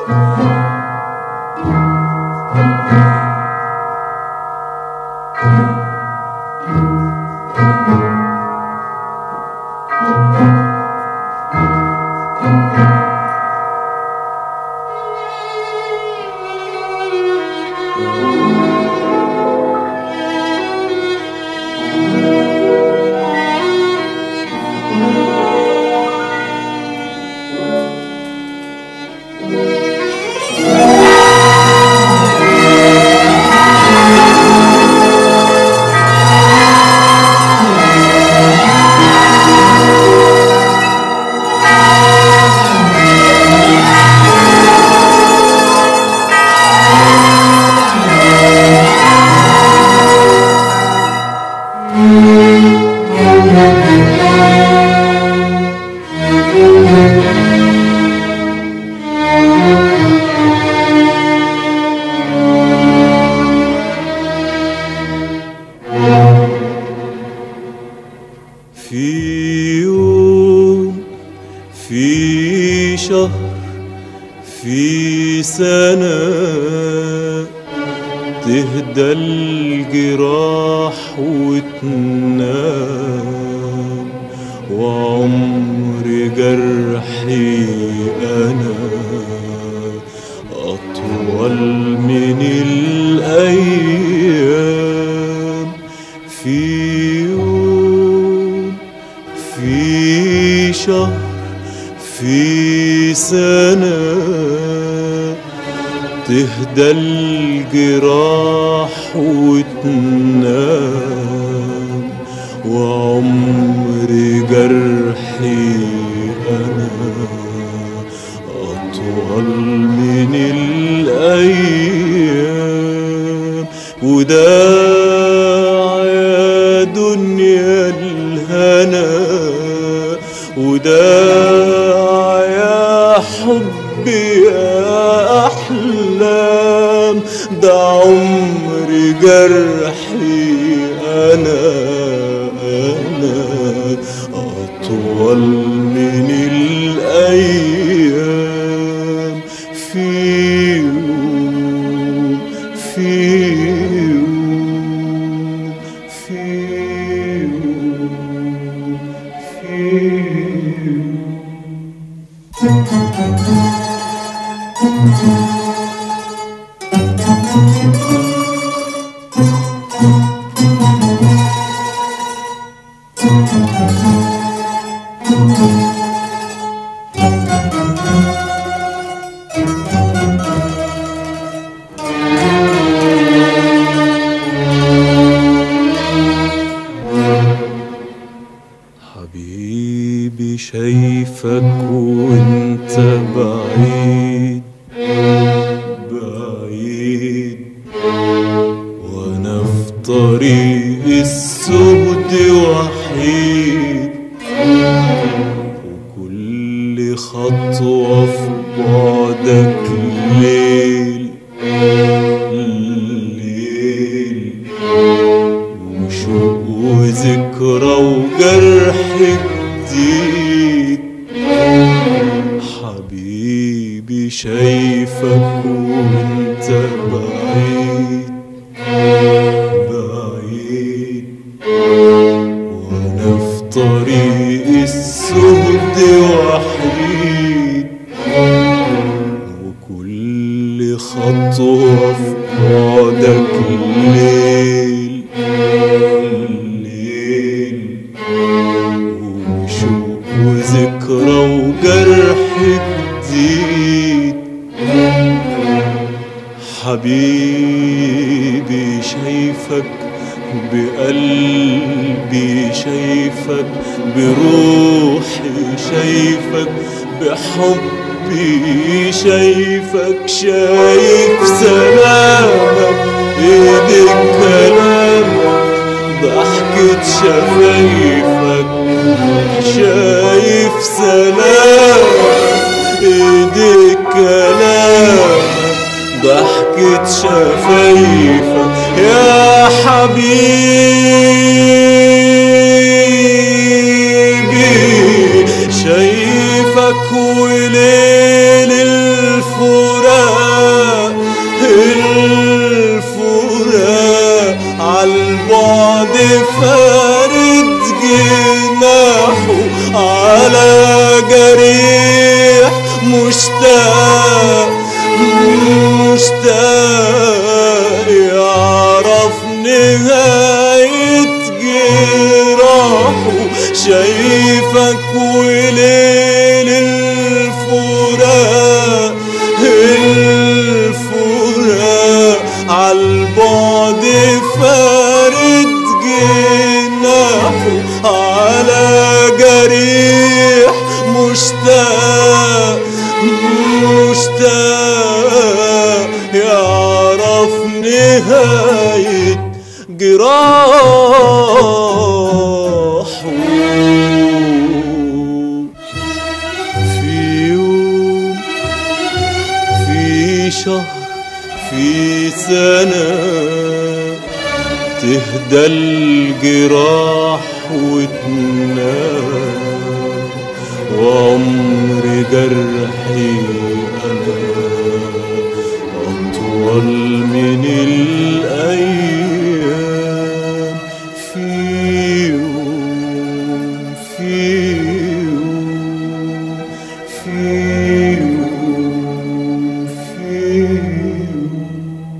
في يوم في شهر في سنة تهدى الجراح وتنام وعمر جرحي أنا أطول من الأيام في يوم في شهر في سنة تهدى الجراح وتنام وعمر جرحي أنا أطول من الأيام وداع يا دنيا الهنا وداع يا حبي يا أحلام ده عمر جرحي أنا أنا أطول من الأيام في يوم في يوم في يوم في يوم حبيبي شايفك وانت بعيد بعيد وانا في طريق السود وحيد وكل خطوة في بعدك ليل الليل وشوق وذكرى وجرح جديد حبيبي شايفك وانت بعيد بعيد وانا في طريق السود وحيد وكل خطوة في بعدك الليل الليل وشوق وذكرى وجرح جديد حبيبي شايفك بقلبي شايفك بروحي شايفك بحبي شايفك شايف سلامك ايدك كلامك ضحكة شفايفك شايف سلامك ايدك كلامك ضحكة شفايفك يا حبيبي شايفك وليل الفراق مشتاق مشتاق يعرف نهاية جراحه شايفك وليل الفراق الفراق عالبعد فارد جناحه على جريح مشتاق مشتاق يعرف نهاية جراحه في يوم في شهر في سنة تهدى الجراح وتنام وعمر جرحي أنا أطول من الأيام في يوم في يوم في يوم في يوم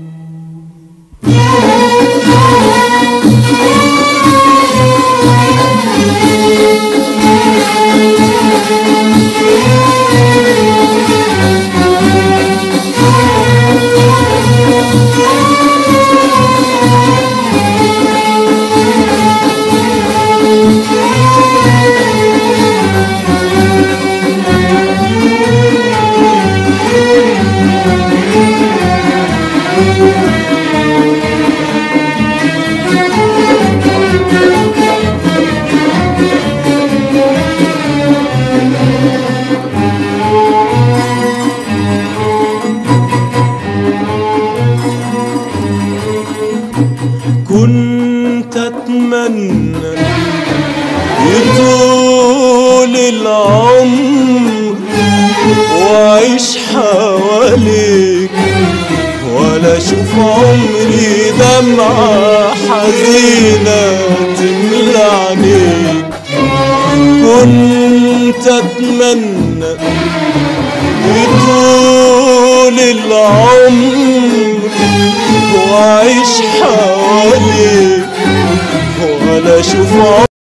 كنت اتمنى يطول العمر واعيش حواليك ولا اشوف عمري دمعة حزينة تملى عينيك كنت اتمنى يطول العمر واعيش حواليك ولا اشوف